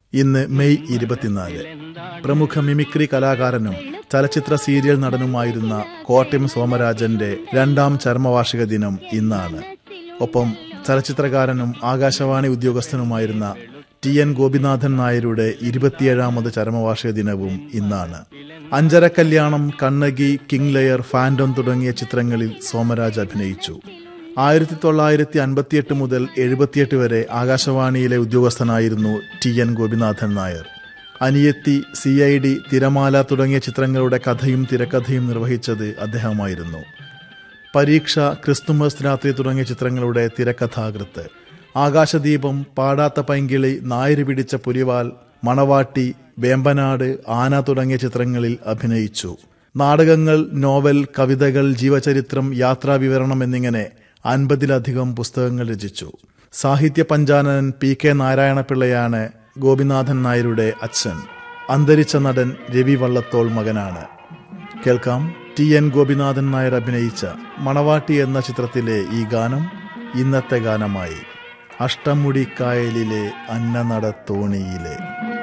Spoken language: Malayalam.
ഇന്ന് മെയ് ഇരുപത്തിനാല് പ്രമുഖ മിമിക്രി കലാകാരനും ചലച്ചിത്ര സീരിയൽ നടനുമായിരുന്ന കോട്ടയം സോമരാജന്റെ രണ്ടാം ചരമവാർഷിക ദിനം ഇന്നാണ് ഒപ്പം ചലച്ചിത്രകാരനും ആകാശവാണി ഉദ്യോഗസ്ഥനുമായിരുന്ന ടി എൻ ഗോപിനാഥൻ നായരുടെ ഇരുപത്തിയേഴാമത് ചരമവാർഷിക ദിനവും ഇന്നാണ് അഞ്ചര കല്യാണം കണ്ണകി കിങ് ലെയർ ഫാൻഡം തുടങ്ങിയ ചിത്രങ്ങളിൽ സോമരാജ് അഭിനയിച്ചു ആയിരത്തി തൊള്ളായിരത്തി അൻപത്തിയെട്ട് മുതൽ എഴുപത്തിയെട്ട് വരെ ആകാശവാണിയിലെ ഉദ്യോഗസ്ഥനായിരുന്നു ടി എൻ ഗോപിനാഥൻ നായർ അനിയത്തി സി ഐ ഡി തിരമാല തുടങ്ങിയ ചിത്രങ്ങളുടെ കഥയും തിരക്കഥയും നിർവഹിച്ചത് അദ്ദേഹമായിരുന്നു പരീക്ഷ ക്രിസ്തുമസ് രാത്രി തുടങ്ങിയ ചിത്രങ്ങളുടെ തിരക്കഥാകൃത്ത് ആകാശദീപം പാടാത്ത പൈങ്കിളി നായര് പിടിച്ച പുലിവാൽ മണവാട്ടി വേമ്പനാട് ആന തുടങ്ങിയ ചിത്രങ്ങളിൽ അഭിനയിച്ചു നാടകങ്ങൾ നോവൽ കവിതകൾ ജീവചരിത്രം യാത്രാവിവരണം എന്നിങ്ങനെ അൻപതിലധികം പുസ്തകങ്ങൾ രചിച്ചു സാഹിത്യ പഞ്ചാനൻ പി കെ നാരായണപിള്ളയാണ് ഗോപിനാഥൻ നായരുടെ അച്ഛൻ അന്തരിച്ച നടൻ രവി വള്ളത്തോൾ മകനാണ് കേൾക്കാം ടി എൻ ഗോപിനാഥൻ നായർ അഭിനയിച്ച മണവാട്ടി എന്ന ചിത്രത്തിലെ ഈ ഗാനം ഇന്നത്തെ ഗാനമായി അഷ്ടമുടിക്കായലിലെ അന്നനട തോണിയിലെ